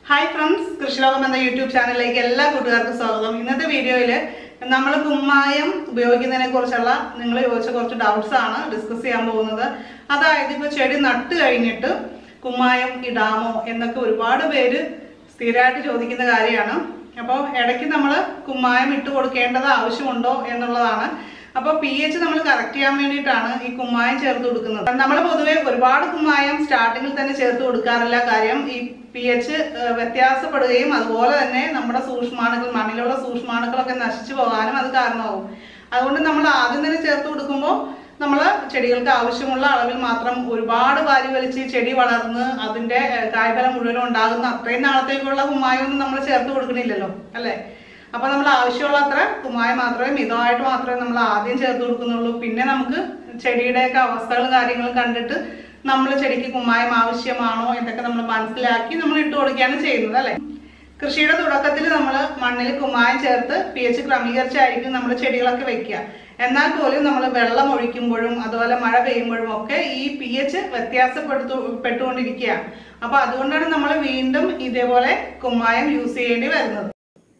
hi friends കൃഷിലോകം എന്ന YouTube ചാനലിലേക്ക് എല്ലാ കൂട്ടുകാർക്കും സ്വാഗതം ഇന്നത്തെ വീഡിയോയിൽ നമ്മൾ കുമ്മായം ഉപയോഗിക്കുന്നതിനെ കുറിച്ചുള്ള നിങ്ങൾ ചോദിച്ച കുറച്ച് ഡൗട്ട്സ് ആണ് ഡിസ്കസ് ചെയ്യാൻ പോകുന്നത് അതായത് ഇപ്പോൾ ചെടി നട്ട് കഴിഞ്ഞിട്ട് കുമ്മായം ഇടാമോ എന്നൊക്കെ ഒരുപാട് പേര് സ്ഥിരമായിട്ട് ചോദിക്കുന്ന കാര്യമാണ് അപ്പോൾ ഇടയ്ക്ക് നമ്മൾ കുമ്മായം ഇട്ട് കൊടുക്കേണ്ടത് ആവശ്യമുണ്ടോ എന്നുള്ളതാണ് അപ്പോൾ പി എച്ച് നമ്മൾ കറക്റ്റ് ചെയ്യാൻ വേണ്ടിയിട്ടാണ് ഈ കുമ്മായം ചേർത്ത് കൊടുക്കുന്നത് നമ്മൾ പൊതുവെ ഒരുപാട് കുമ്മായം സ്റ്റാർട്ടിങ്ങിൽ തന്നെ ചേർത്ത് കൊടുക്കാറില്ല കാര്യം ഈ പി എച്ച് വ്യത്യാസപ്പെടുകയും അതുപോലെ തന്നെ നമ്മുടെ സൂക്ഷ്മാണുക്കൾ മണ്ണിലുള്ള സൂക്ഷ്മാണുക്കളൊക്കെ നശിച്ചു പോകാനും അത് കാരണമാവും അതുകൊണ്ട് നമ്മൾ ആദ്യം തന്നെ ചേർത്ത് കൊടുക്കുമ്പോൾ നമ്മൾ ചെടികൾക്ക് ആവശ്യമുള്ള അളവിൽ മാത്രം ഒരുപാട് വാരി വലിച്ച് ചെടി വളർന്ന് അതിന്റെ ഏഹ്, കായ്ഫലം മുഴുവനും ഉണ്ടാകുന്ന അത്രയും നാളത്തേക്കുള്ള കുമ്മായമൊന്നും നമ്മൾ ചേർത്ത് കൊടുക്കണില്ലല്ലോ അല്ലേ അപ്പൊ നമ്മൾ ആവശ്യമുള്ള അത്ര കുമ്മായം മാത്രമേ മിതമായിട്ട് മാത്രമേ നമ്മൾ ആദ്യം ചേർത്ത് കൊടുക്കുന്നുള്ളൂ പിന്നെ നമുക്ക് ചെടിയുടെയൊക്കെ അവസ്ഥകളും കാര്യങ്ങളും കണ്ടിട്ട് നമ്മൾ ചെടിക്ക് കുമ്മായം ആവശ്യമാണോ എന്നൊക്കെ നമ്മൾ മനസ്സിലാക്കി നമ്മൾ ഇട്ട് കൊടുക്കുകയാണ് ചെയ്യുന്നത് അല്ലേ കൃഷിയുടെ തുടക്കത്തിൽ നമ്മൾ മണ്ണിൽ കുമ്മായം ചേർത്ത് പി എച്ച് ക്രമീകരിച്ചായിരിക്കും നമ്മൾ ചെടികളൊക്കെ വെക്കുക എന്നാൽ പോലും നമ്മൾ വെള്ളം ഒഴിക്കുമ്പോഴും അതുപോലെ മഴ പെയ്യുമ്പോഴും ഒക്കെ ഈ പി എച്ച് വ്യത്യാസപ്പെടുത്തു പെട്ടുകൊണ്ടിരിക്കുകയാണ് അപ്പൊ അതുകൊണ്ടാണ് നമ്മൾ വീണ്ടും ഇതേപോലെ കുമ്മായം യൂസ് ചെയ്യേണ്ടി വരുന്നത്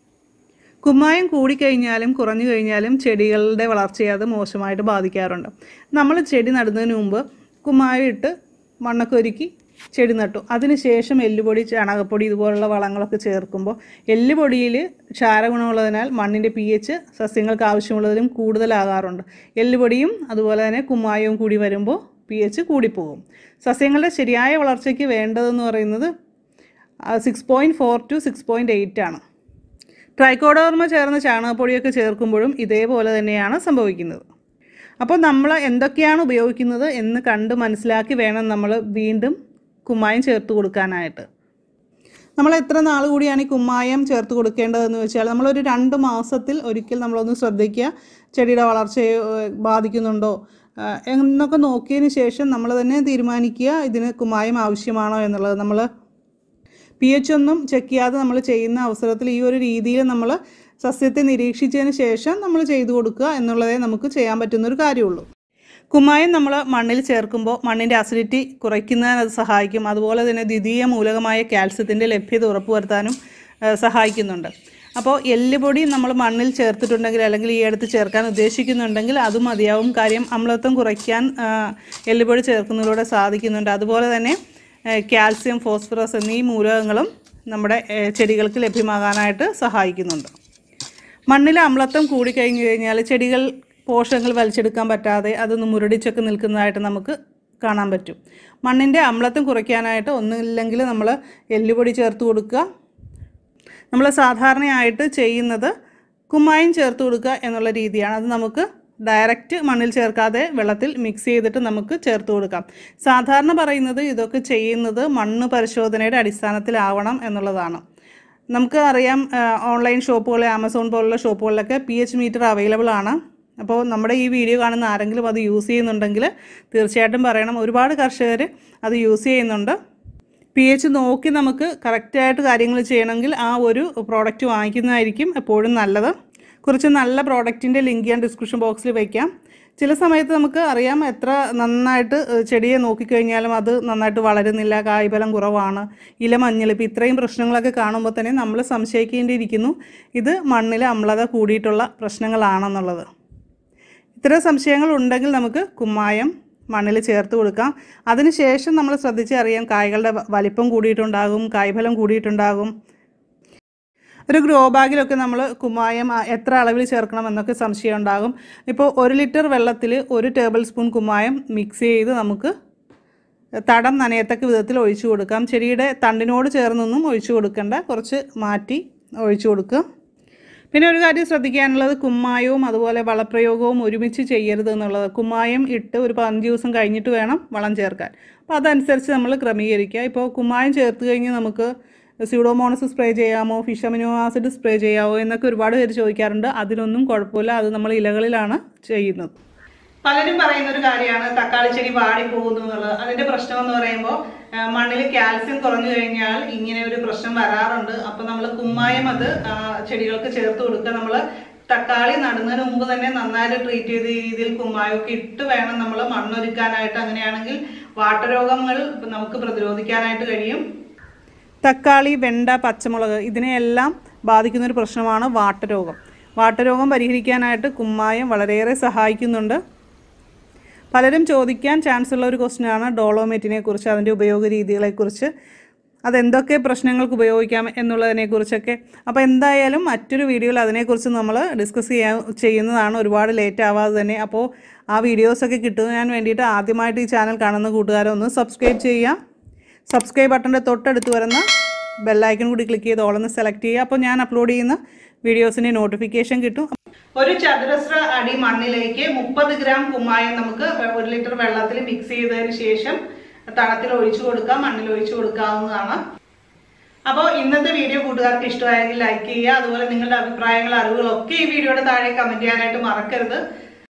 കുമ്മായം കൂടിക്കഴിഞ്ഞാലും കുറഞ്ഞു കഴിഞ്ഞാലും ചെടികളുടെ വളർച്ചയെ അത് മോശമായിട്ട് ബാധിക്കാറുണ്ട് നമ്മൾ ചെടി നടുന്നതിന് മുമ്പ് കുമ്മായം ഇട്ട് മണ്ണൊക്കെ ഒരുക്കി ചെടി നട്ടു അതിനുശേഷം എല്ലുപൊടി ചാണകപ്പൊടി ഇതുപോലുള്ള വളങ്ങളൊക്കെ ചേർക്കുമ്പോൾ എല്ലുപൊടിയിൽ ക്ഷാരഗുണമുള്ളതിനാൽ മണ്ണിൻ്റെ പി എച്ച് സസ്യങ്ങൾക്ക് ആവശ്യമുള്ളതിലും കൂടുതലാകാറുണ്ട് എല്ലുപൊടിയും അതുപോലെ തന്നെ കുമ്മായവും കൂടി വരുമ്പോൾ പി എച്ച് കൂടിപ്പോകും സസ്യങ്ങളുടെ ശരിയായ വളർച്ചയ്ക്ക് വേണ്ടതെന്ന് പറയുന്നത് six point four two six point eight ആണ് ട്രൈക്കോഡോർമ ചേർന്ന ചാണകപ്പൊടിയൊക്കെ ചേർക്കുമ്പോഴും ഇതേപോലെ തന്നെയാണ് സംഭവിക്കുന്നത് അപ്പോൾ നമ്മൾ എന്തൊക്കെയാണ് ഉപയോഗിക്കുന്നത് എന്ന് കണ്ട് മനസ്സിലാക്കി വേണം നമ്മൾ വീണ്ടും കുമ്മായം ചേർത്ത് കൊടുക്കാനായിട്ട് നമ്മൾ എത്ര നാൾ കൂടിയാണ് ഈ കുമ്മായം ചേർത്ത് കൊടുക്കേണ്ടതെന്ന് വെച്ചാൽ നമ്മളൊരു രണ്ട് മാസത്തിൽ ഒരിക്കൽ നമ്മളൊന്ന് ശ്രദ്ധിക്കുക ചെടിയുടെ വളർച്ചയെ ഏഹ്, ബാധിക്കുന്നുണ്ടോ ആഹ്, എന്നൊക്കെ നോക്കിയതിന് ശേഷം നമ്മൾ തന്നെ തീരുമാനിക്കുക ഇതിന് കുമ്മായം ആവശ്യമാണോ എന്നുള്ളത് നമ്മൾ പി എച്ച് ഒന്നും ചെക്ക് ചെയ്യാതെ നമ്മൾ ചെയ്യുന്ന അവസരത്തിൽ ഈ ഒരു രീതിയിൽ നമ്മൾ സസ്യത്തെ നിരീക്ഷിച്ചതിന് ശേഷം നമ്മൾ ചെയ്തു കൊടുക്കുക എന്നുള്ളതേ നമുക്ക് ചെയ്യാൻ പറ്റുന്ന ഒരു കാര്യമുള്ളൂ കുമ്മായം നമ്മൾ മണ്ണിൽ ചേർക്കുമ്പോൾ മണ്ണിൻ്റെ അസിഡിറ്റി കുറയ്ക്കുന്നതിന് അത് സഹായിക്കും അതുപോലെ തന്നെ ദ്വിതീയ മൂലകമായ കാൽസ്യത്തിൻ്റെ ലഭ്യത ഉറപ്പുവരുത്താനും ആ, സഹായിക്കുന്നുണ്ട് അപ്പോൾ എല്ലുപൊടി നമ്മൾ മണ്ണിൽ ചേർത്തിട്ടുണ്ടെങ്കിൽ അല്ലെങ്കിൽ ഈ അടുത്ത് ചേർക്കാൻ ഉദ്ദേശിക്കുന്നുണ്ടെങ്കിൽ അതും മതിയാവും കാര്യം അമ്ലത്വം കുറയ്ക്കാൻ ആ, എല്ലുപൊടി ചേർക്കുന്നതിലൂടെ സാധിക്കുന്നുണ്ട് അതുപോലെ തന്നെ ഏഹ് കാൽസ്യം ഫോസ്ഫറസ് എന്നീ മൂലകങ്ങളും നമ്മുടെ ഏഹ് ചെടികൾക്ക് ലഭ്യമാകാനായിട്ട് സഹായിക്കുന്നുണ്ട് മണ്ണിലെ അമ്ലത്വം കൂടിക്കഴിഞ്ഞു കഴിഞ്ഞാൽ ചെടികൾ പോഷകങ്ങൾ വലിച്ചെടുക്കാൻ പറ്റാതെ അതൊന്ന് മുരടിച്ചൊക്കെ നിൽക്കുന്നതായിട്ട് നമുക്ക് കാണാൻ പറ്റും മണ്ണിൻ്റെ അമ്ലത്വം കുറയ്ക്കാനായിട്ട് ഒന്നുമില്ലെങ്കിൽ നമ്മൾ എല്ലുപൊടി ചേർത്ത് കൊടുക്കുക നമ്മൾ സാധാരണയായിട്ട് ചെയ്യുന്നത് കുമ്മായം ചേർത്ത് കൊടുക്കുക എന്നുള്ള രീതിയാണ് അത് നമുക്ക് ഡയറക്റ്റ് മണ്ണിൽ ചേർക്കാതെ വെള്ളത്തിൽ മിക്സ് ചെയ്തിട്ട് നമുക്ക് ചേർത്ത് കൊടുക്കാം സാധാരണ പറയുന്നത് ഇതൊക്കെ ചെയ്യുന്നത് മണ്ണ് പരിശോധനയുടെ അടിസ്ഥാനത്തിലാവണം എന്നുള്ളതാണ് നമുക്ക് അറിയാം ആ, ഓൺലൈൻ ഷോപ്പുകൾ ആമസോൺ പോലുള്ള ഷോപ്പുകളിലൊക്കെ പി എച്ച് മീറ്റർ അവൈലബിൾ ആണ് അപ്പോൾ നമ്മുടെ ഈ വീഡിയോ കാണുന്ന ആരെങ്കിലും അത് യൂസ് ചെയ്യുന്നുണ്ടെങ്കിൽ തീർച്ചയായിട്ടും പറയണം ഒരുപാട് കർഷകർ അത് യൂസ് ചെയ്യുന്നുണ്ട് പി എച്ച് നോക്കി നമുക്ക് കറക്റ്റായിട്ട് കാര്യങ്ങൾ ചെയ്യണമെങ്കിൽ ആ ഒരു പ്രോഡക്റ്റ് വാങ്ങിക്കുന്നതായിരിക്കും എപ്പോഴും നല്ലത് കുറച്ച് നല്ല പ്രോഡക്റ്റിൻ്റെ ലിങ്ക് ഞാൻ ഡിസ്ക്രിപ്ഷൻ ബോക്സിൽ വയ്ക്കാം ചില സമയത്ത് നമുക്ക് അറിയാം എത്ര നന്നായിട്ട് ഏഹ്, ചെടിയെ നോക്കിക്കഴിഞ്ഞാലും അത് നന്നായിട്ട് വളരുന്നില്ല കായ്ഫലം കുറവാണ് ഇല മഞ്ഞളിപ്പ് ഇത്രയും പ്രശ്നങ്ങളൊക്കെ കാണുമ്പോൾ തന്നെ നമ്മൾ സംശയിക്കേണ്ടിയിരിക്കുന്നു ഇത് മണ്ണിൽ അമ്ലത കൂടിയിട്ടുള്ള പ്രശ്നങ്ങളാണെന്നുള്ളത് ഇത്തരം സംശയങ്ങൾ ഉണ്ടെങ്കിൽ നമുക്ക് കുമ്മായം മണ്ണിൽ ചേർത്ത് കൊടുക്കാം അതിനുശേഷം നമ്മൾ ശ്രദ്ധിച്ചറിയാം കായ്കളുടെ വ- വലിപ്പം കൂടിയിട്ടുണ്ടാകും കായ്ഫലം കൂടിയിട്ടുണ്ടാകും ഒരു ഗ്രോ ബാഗിലൊക്കെ നമ്മൾ കുമ്മായം ആ, എത്ര അളവിൽ ചേർക്കണം എന്നൊക്കെ സംശയം ഉണ്ടാകും ഇപ്പോൾ ഒരു ലിറ്റർ വെള്ളത്തിൽ ഒരു ടേബിൾ സ്പൂൺ കുമ്മായം മിക്സ് ചെയ്ത് നമുക്ക് തടം നനയത്തക്ക വിധത്തിൽ ഒഴിച്ചു കൊടുക്കാം ചെടിയുടെ തണ്ടിനോട് ചേർന്നൊന്നും ഒഴിച്ചു കൊടുക്കേണ്ട കുറച്ച് മാറ്റി ഒഴിച്ചു കൊടുക്കുക പിന്നെ ഒരു കാര്യം ശ്രദ്ധിക്കാനുള്ളത് കുമ്മായവും അതുപോലെ വളപ്രയോഗവും ഒരുമിച്ച് ചെയ്യരുത് എന്നുള്ളത് കുമ്മായം ഇട്ട് ഒരു പതിനഞ്ച് ദിവസം കഴിഞ്ഞിട്ട് വേണം വളം ചേർക്കാൻ അപ്പോൾ അതനുസരിച്ച് നമ്മൾ ക്രമീകരിക്കുക ഇപ്പോൾ കുമ്മായം ചേർത്ത് കഴിഞ്ഞ് നമുക്ക് സ്യൂഡോമോണസ് സ്പ്രേ ചെയ്യാമോ ഫിഷ് അമിനോ ആസിഡ് സ്പ്രേ ചെയ്യാമോ എന്നൊക്കെ ഒരുപാട് പേര് ചോദിക്കാറുണ്ട് അതിനൊന്നും കുഴപ്പമില്ല അത് നമ്മൾ ഇലകളിലാണ് ചെയ്യുന്നത് പലരും പറയുന്ന ഒരു കാര്യമാണ് തക്കാളി ചെടി വാടി പോകുന്നു എന്നുള്ളത് അതിന്റെ പ്രശ്നം എന്ന് പറയുമ്പോൾ മണ്ണിൽ കാൽസ്യം കുറഞ്ഞു കഴിഞ്ഞാൽ ഇങ്ങനെ ഒരു പ്രശ്നം വരാറുണ്ട് അപ്പൊ നമ്മൾ കുമ്മായം അത് ആ, ചെടികൾക്ക് ചേർത്ത് കൊടുക്കുക നമ്മൾ തക്കാളി നടുന്നതിന് മുമ്പ് തന്നെ നന്നായിട്ട് ട്രീറ്റ് ചെയ്ത രീതിയിൽ കുമ്മായമൊക്കെ ഇട്ട് വേണം നമ്മൾ മണ്ണൊരുക്കാനായിട്ട് അങ്ങനെയാണെങ്കിൽ വാട്ടരോഗങ്ങൾ നമുക്ക് പ്രതിരോധിക്കാനായിട്ട് കഴിയും തക്കാളി വെണ്ട പച്ചമുളക് ഇതിനെയെല്ലാം ബാധിക്കുന്ന ഒരു പ്രശ്നമാണ് വാട്ടരോഗം വാട്ടരോഗം പരിഹരിക്കാനായിട്ട് കുമ്മായം വളരെയേറെ സഹായിക്കുന്നുണ്ട് പലരും ചോദിക്കാൻ ചാൻസ് ഉള്ള ഒരു ക്വസ്റ്റ്യനാണ് ഡോളോമേറ്റിനെ കുറിച്ച് അതിൻ്റെ ഉപയോഗ രീതികളെക്കുറിച്ച് അതെന്തൊക്കെ പ്രശ്നങ്ങൾക്ക് ഉപയോഗിക്കാം എന്നുള്ളതിനെക്കുറിച്ചൊക്കെ അപ്പോൾ എന്തായാലും മറ്റൊരു വീഡിയോയിൽ അതിനെക്കുറിച്ച് നമ്മൾ ഡിസ്കസ് ചെയ്യാൻ ചെയ്യുന്നതാണ് ഒരുപാട് ലേറ്റ് ആവാതെ തന്നെ അപ്പോൾ ആ വീഡിയോസൊക്കെ കിട്ടുന്നതിന് വേണ്ടിയിട്ട് ആദ്യമായിട്ട് ഈ ചാനൽ കാണുന്ന കൂട്ടുകാരെ ഒന്ന് സബ്സ്ക്രൈബ് ചെയ്യുക സബ്സ്ക്രൈബ് ബട്ടൻ്റെ തൊട്ടടുത്ത് വരുന്ന ബെല്ലൈക്കൺ കൂടി ക്ലിക്ക് ചെയ്ത് ഓളൊന്ന് സെലക്ട് ചെയ്യുക അപ്പോൾ ഞാൻ അപ്ലോഡ് ചെയ്യുന്ന വീഡിയോസിൻ്റെ നോട്ടിഫിക്കേഷൻ കിട്ടും ഒരു ചതുരശ്ര അടി മണ്ണിലേക്ക് മുപ്പത് ഗ്രാം കുമ്മായം നമുക്ക് ഒരു ലിറ്റർ വെള്ളത്തിൽ മിക്സ് ചെയ്തതിന് ശേഷം തണത്തിൽ ഒഴിച്ചു കൊടുക്കാം മണ്ണിൽ ഒഴിച്ചു കൊടുക്കാവുന്നതാണ് അപ്പോൾ ഇന്നത്തെ വീഡിയോ കൂട്ടുകാർക്ക് ഇഷ്ടമായെങ്കിൽ ലൈക്ക് ചെയ്യുക അതുപോലെ നിങ്ങളുടെ അഭിപ്രായങ്ങൾ അറിവുകളൊക്കെ ഈ വീഡിയോയുടെ താഴെ കമന്റ് ചെയ്യാനായിട്ട് മറക്കരുത്